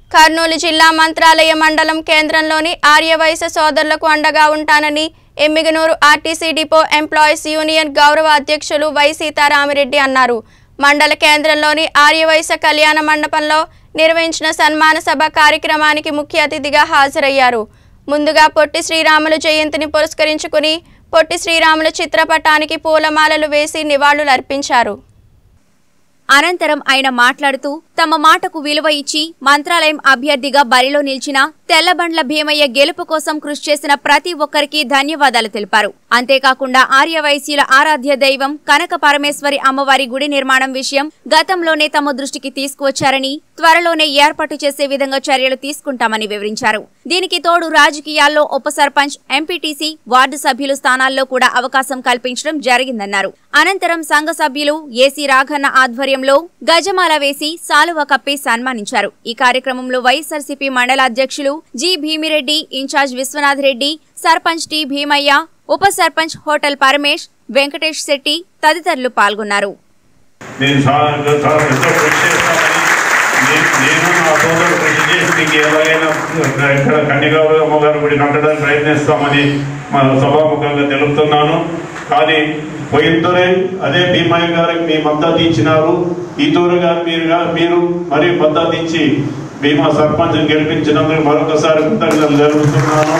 కర్నూలు జిల్లా మంత్రాలయ మండలం కేంద్రంలోని ఆర్యవైశ్య సోదరులకు అండగా ఉంటానని Emmiganur RTC depot employees union గౌరవ అధ్యక్షులు వై సీతారామిరెడ్డి అన్నారు మండల కేంద్రంలోని ఆర్యవైశ్య కళ్యాణ మండపంలో నిర్వహించిన సన్మాన సభ కార్యక్రమానికి ముఖ్య అతిథిగా హాజరయ్యారు ముందుగా పొట్టి శ్రీరాములు జయంతిని పురస్కరించుకుని పొట్టి శ్రీరాములు చిత్రపటానికి పూలమాలలు వేసి నివాళులర్పించారు అనంతరం ఆయన మాట్లాడుతూ తమ మాటకు విలువ ఇచ్చి మంత్రాలయం అభ్యర్థిగా బరిలో నిలిచిన తెల్లబండ్ల భీమయ్య గెలుపు కోసం కృషి చేసిన ప్రతి ఒక్కరికి ధన్యవాదాలు తెలిపారు అంతేకాకుండా ఆర్యవైశ్యుల ఆరాధ్య దైవం కనక పరమేశ్వరి అమ్మవారి గుడి నిర్మాణం విషయం గతంలోనే తమ దృష్టికి తీసుకువచ్చారని త్వరలోనే ఏర్పాటు చేసే విధంగా చర్యలు తీసుకుంటామని వివరించారు దీనికి తోడు రాజకీయాల్లో ఉప సర్పంచ్ ఎంపీటీసీ వార్డు సభ్యులు స్థానాల్లో కూడా అవకాశం కల్పించడం జరిగిందన్నారు అనంతరం సంఘ సభ్యులు ఏసీ రాఘన్న ఆధ్వర్యంలో గజమాల వేసి సాలువ కప్పి సన్మానించారు ఈ కార్యక్రమంలో వైఎస్ఆర్సీపీ మండల అధ్యక్షులు G Bhimireddy in-charge Vishwanath Reddy sarpanch T Bhimayya ఉప సర్పంచ్ హోటల్ పరమేష్ వెంకటేష్ శెట్టి తదితరులు పాల్గొన్నారు నేను చాలా చాలా ఎంతో కృషి చేస్తానని నే- నేను నా సోదరుడు కృషి చేసి మీకు ఎలాగైనా ఇక్కడ కన్యగారు అమ్మగారు గుడి కట్టడానికి ప్రయత్నిస్తామని మన సభాముఖంగా తెలుపుతున్నాను కానీ పోయిద్దరే అదే భీమయ్య గారికి మీ మద్దతు ఇచ్చినారు ఈ తూరు గారు మీరు గా- మీరు మరియు మద్దతు ఇచ్చి భీమా సర్పంచ్ గెలిపించినందుకు మరొకసారి కృతజ్ఞతలు జరుపుతున్నాను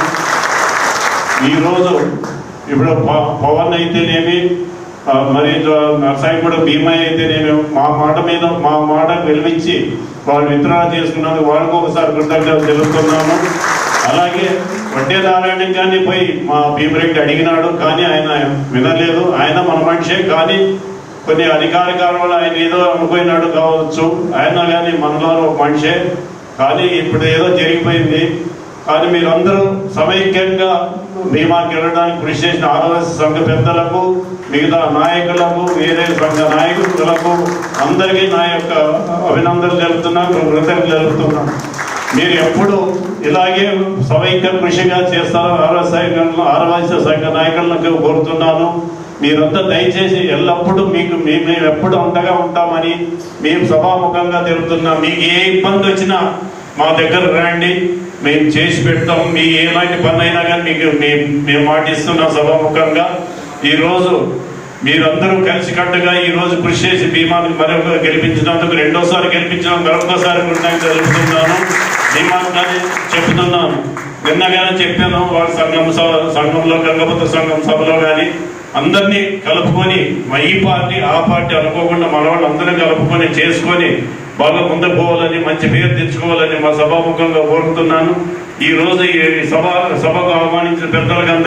ఈరోజు ఇప్పుడు ప- పవన్ అయితేనేమి ఆ, మరి నర్సాయి కూడా భీమయ్య అయితేనేమి మా మాట మీద మా మాట వెలిపించి వాళ్ళు విత్తనాలు చేసుకున్నందుకు వాళ్ళకు ఒకసారి కృతజ్ఞతలు తెలుపుతున్నాము అలాగే వడ్డే నారాయణ గారిని పోయి మా భీమరెడ్డి అడిగినాడు కానీ ఆయన వినలేదు ఆయన మన మనిషే కానీ కొన్ని అధికారిక వల్ల ఆయన ఏదో అనుకున్నాడు కావచ్చు ఆయన కానీ మనలో ఒక మనిషే కానీ ఇప్పుడు ఏదో జరిగిపోయింది కానీ మీరందరూ సమైక్యంగా భీమాకి వెళ్ళడానికి కృషి చేసిన ఆదివాసీ సంఘ పెద్దలకు మిగతా నాయకులకు వేరే సంఘ నాయకులకు అందరికీ నా యొక్క అభినందనలు తెలుపుతున్నాను కృతజ్ఞతలు తెలుపుతున్నాను మీరు ఎప్పుడు ఇలాగే సమైక్య కృషిగా చేస్తారు ఆర్ఎస్ఐ ఆర్ఎస్ఐ సంఘ నాయకులకు కోరుతున్నాను మీరంతా దయచేసి ఎల్లప్పుడూ మీకు మీ- మేము ఎప్పుడు అండగా ఉంటామని మేము సభాముఖంగా తెలుపుతున్నాం మీకు ఏ ఇబ్బంది వచ్చినా మా దగ్గర రండి మేము చేసి పెడతాం మీ ఎలాంటి పని అయినా కానీ మీకు మేము మేము మాటిస్తున్నాం సభాముఖంగా ఈరోజు మీరందరూ కలిసికట్టుగా ఈ రోజు కృషి చేసి భీమాని మరొక గెలిపించినందుకు రెండోసారి గెలిపించినందుకు మరొకసారి కృతజ్ఞతలు తెలుపుతున్నాను భీమాని కానీ చెప్తున్నాను నిన్నగానే చెప్పాను వాళ్ళ సంఘం సభ- సంఘంలో గంగపత్ర సంఘం సభలో కానీ అందరినీ కలుపుకొని మా ఈ పార్టీ ఆ పార్టీ అనుకోకుండా మన వాళ్ళు అందరం కలుపుకొని చేసుకొని బాగా ముందుకు పోవాలని మంచి పేరు తెచ్చుకోవాలని మా సభాముఖంగా కోరుతున్నాను ఈ రోజు ఈ సభ సభకు ఆహ్వానించిన పెద్దలకు